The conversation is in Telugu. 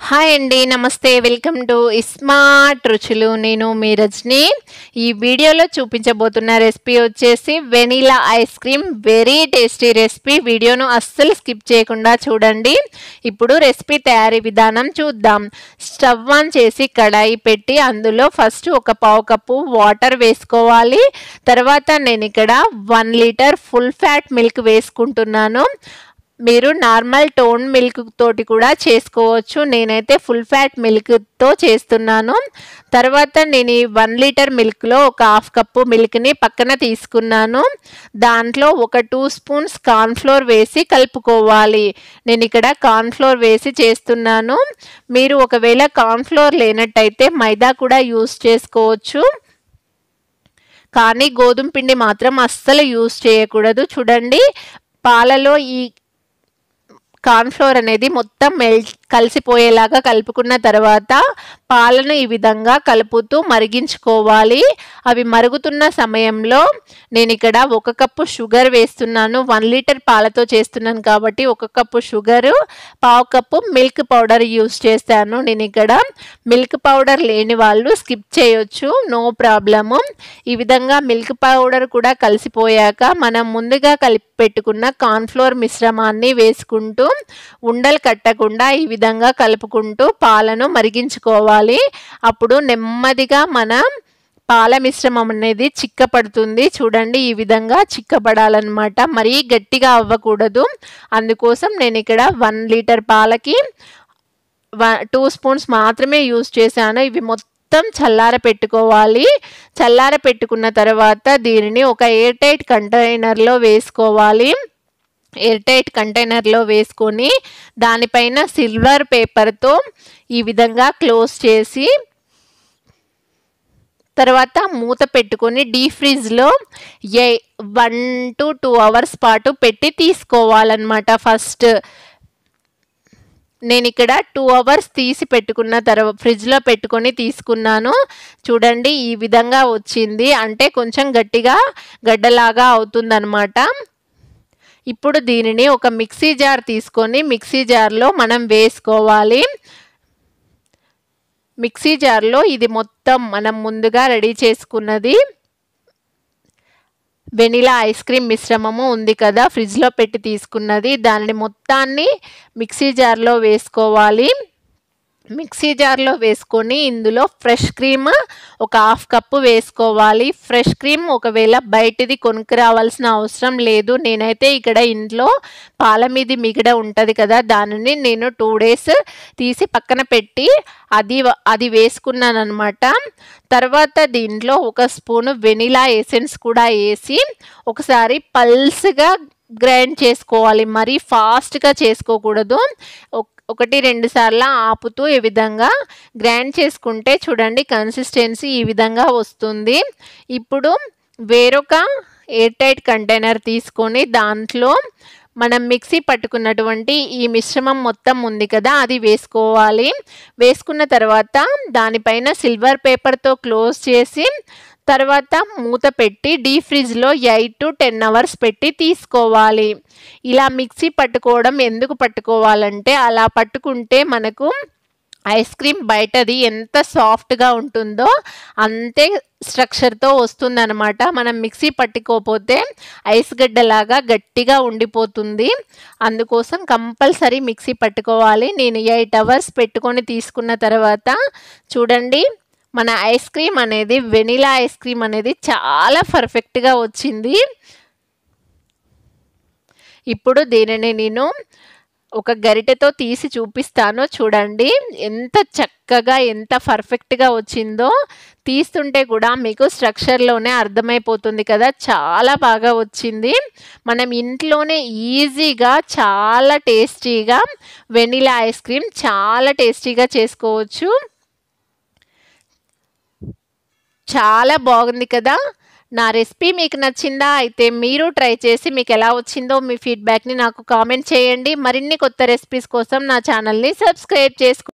హాయ్ అండి నమస్తే వెల్కమ్ టు స్మార్ట్ రుచులు నేను మీ రజని ఈ వీడియోలో చూపించబోతున్న రెసిపీ వచ్చేసి vanilla ice cream very tasty recipe వీడియోను అస్సలు స్కిప్ చేయకుండా చూడండి ఇప్పుడు రెసిపీ తయారీ విధానం చూద్దాం స్టవ్ ఆన్ చేసి కడాయి పెట్టి అందులో ఫస్ట్ ఒక పావు కప్పు వాటర్ వేసుకోవాలి తర్వాత నేను ఇక్కడ one litre full fat milk వేసుకుంటున్నాను మీరు నార్మల్ టోన్ మిల్క్ తోటి కూడా చేసుకోవచ్చు నేనైతే ఫుల్ ఫ్యాట్ మిల్క్తో చేస్తున్నాను తర్వాత నేను ఈ వన్ లీటర్ మిల్క్లో ఒక హాఫ్ కప్పు మిల్క్ని పక్కన తీసుకున్నాను దాంట్లో ఒక టూ స్పూన్స్ కార్న్ఫ్లోర్ వేసి కలుపుకోవాలి నేను ఇక్కడ కార్న్ఫ్లోర్ వేసి చేస్తున్నాను మీరు ఒకవేళ కార్న్ఫ్లోర్ లేనట్టయితే మైదా కూడా యూస్ చేసుకోవచ్చు కానీ గోధుమ పిండి మాత్రం అస్సలు యూస్ చేయకూడదు చూడండి పాలలో ఈ కార్న్ఫ్లోర్ అనేది మొత్తం మెల్ కలిసిపోయేలాగా కలుపుకున్న తర్వాత పాలను ఈ విధంగా కలుపుతూ మరిగించుకోవాలి అవి మరుగుతున్న సమయంలో నేను ఇక్కడ ఒక కప్పు షుగర్ వేస్తున్నాను వన్ లీటర్ పాలతో చేస్తున్నాను కాబట్టి ఒక కప్పు షుగరు పావు కప్పు మిల్క్ పౌడర్ యూస్ చేస్తాను నేను ఇక్కడ మిల్క్ పౌడర్ లేని వాళ్ళు స్కిప్ చేయొచ్చు నో ప్రాబ్లము ఈ విధంగా మిల్క్ పౌడర్ కూడా కలిసిపోయాక మనం ముందుగా కలిపి పెట్టుకున్న కార్న్ఫ్లోర్ మిశ్రమాన్ని వేసుకుంటూ ఉండలు కట్టకుండా ఈ విధంగా కలుపుకుంటూ పాలను మరిగించుకోవాలి అప్పుడు నెమ్మదిగా మనం పాల మిశ్రమం అనేది చిక్కపడుతుంది చూడండి ఈ విధంగా చిక్కపడాలన్నమాట మరీ గట్టిగా అవ్వకూడదు అందుకోసం నేను ఇక్కడ వన్ లీటర్ పాలకి టూ స్పూన్స్ మాత్రమే యూస్ చేశాను ఇవి మొత్తం మొత్తం చల్లార పెట్టుకోవాలి చల్లార పెట్టుకున్న తర్వాత దీనిని ఒక ఎయిర్ టైట్ కంటైనర్లో వేసుకోవాలి ఎయిర్ టైట్ కంటైనర్లో వేసుకొని దానిపైన సిల్వర్ పేపర్తో ఈ విధంగా క్లోజ్ చేసి తర్వాత మూత పెట్టుకొని డీ ఫ్రిడ్జ్లో a one to two hours పాటు పెట్టి తీసుకోవాలన్నమాట ఫస్ట్ నేను ఇక్కడ టూ అవర్స్ తీసి పెట్టుకున్న తర్వాత ఫ్రిడ్జ్లో పెట్టుకొని తీసుకున్నాను చూడండి ఈ విధంగా వచ్చింది అంటే కొంచెం గట్టిగా గడ్డలాగా అవుతుందన్నమాట ఇప్పుడు దీనిని ఒక మిక్సీ జార్ తీసుకొని మిక్సీ జార్లో మనం వేసుకోవాలి మిక్సీ జార్లో ఇది మొత్తం మనం ముందుగా రెడీ చేసుకున్నది వెనిలా ఐస్ క్రీమ్ మిశ్రమము ఉంది కదా ఫ్రిడ్జ్లో పెట్టి తీసుకున్నది దానిని మొత్తాన్ని మిక్సీ జార్లో వేసుకోవాలి మిక్సీ జార్లో వేసుకొని ఇందులో ఫ్రెష్ క్రీమ్ ఒక హాఫ్ కప్పు వేసుకోవాలి ఫ్రెష్ క్రీమ్ ఒకవేళ బయటిది కొనుక్కు రావాల్సిన అవసరం లేదు నేనైతే ఇక్కడ ఇంట్లో పాల మీది మిగడ ఉంటుంది కదా దానిని నేను టూ డేస్ తీసి పక్కన పెట్టి అది అది వేసుకున్నాను అనమాట తర్వాత దీంట్లో ఒక స్పూను వెనిలా ఎసెన్స్ కూడా వేసి ఒకసారి పల్స్గా గ్రైండ్ చేసుకోవాలి మరీ ఫాస్ట్గా చేసుకోకూడదు ఒకటి రెండు సార్లు ఆపుతూ ఈ విధంగా గ్రైండ్ చేసుకుంటే చూడండి కన్సిస్టెన్సీ ఈ విధంగా వస్తుంది ఇప్పుడు వేరొక ఎయిర్ టైట్ కంటైనర్ తీసుకొని దాంట్లో మనం మిక్సీ పట్టుకున్నటువంటి ఈ మిశ్రమం మొత్తం ఉంది కదా అది వేసుకోవాలి వేసుకున్న తర్వాత దానిపైన సిల్వర్ పేపర్తో క్లోజ్ చేసి తర్వాత మూత పెట్టి డీ ఫ్రిడ్జ్లో ఎయిట్ టు టెన్ అవర్స్ పెట్టి తీసుకోవాలి ఇలా మిక్సీ పట్టుకోవడం ఎందుకు పట్టుకోవాలంటే అలా పట్టుకుంటే మనకు ఐస్ క్రీమ్ బయటది ఎంత సాఫ్ట్గా ఉంటుందో అంతే స్ట్రక్చర్తో వస్తుందన్నమాట మనం మిక్సీ పట్టుకోకపోతే ఐస్ గడ్డలాగా గట్టిగా ఉండిపోతుంది అందుకోసం కంపల్సరీ మిక్సీ పట్టుకోవాలి నేను ఎయిట్ అవర్స్ పెట్టుకొని తీసుకున్న తర్వాత చూడండి మన ఐస్ క్రీమ్ అనేది వెనిలా ఐస్ క్రీమ్ అనేది చాలా పర్ఫెక్ట్గా వచ్చింది ఇప్పుడు దీనిని నేను ఒక గరిటెతో తీసి చూపిస్తాను చూడండి ఎంత చక్కగా ఎంత పర్ఫెక్ట్గా వచ్చిందో తీస్తుంటే కూడా మీకు స్ట్రక్చర్లోనే అర్థమైపోతుంది కదా చాలా బాగా వచ్చింది మనం ఇంట్లోనే ఈజీగా చాలా టేస్టీగా వెనిలా ఐస్ క్రీమ్ చాలా టేస్టీగా చేసుకోవచ్చు చాలా బాగుంది కదా నా రెసిపీ మీకు నచ్చిందా అయితే మీరు ట్రై చేసి మీకు ఎలా వచ్చిందో మీ ఫీడ్బ్యాక్ని నాకు కామెంట్ చేయండి మరిన్ని కొత్త రెసిపీస్ కోసం నా ఛానల్ని సబ్స్క్రైబ్ చేసుకో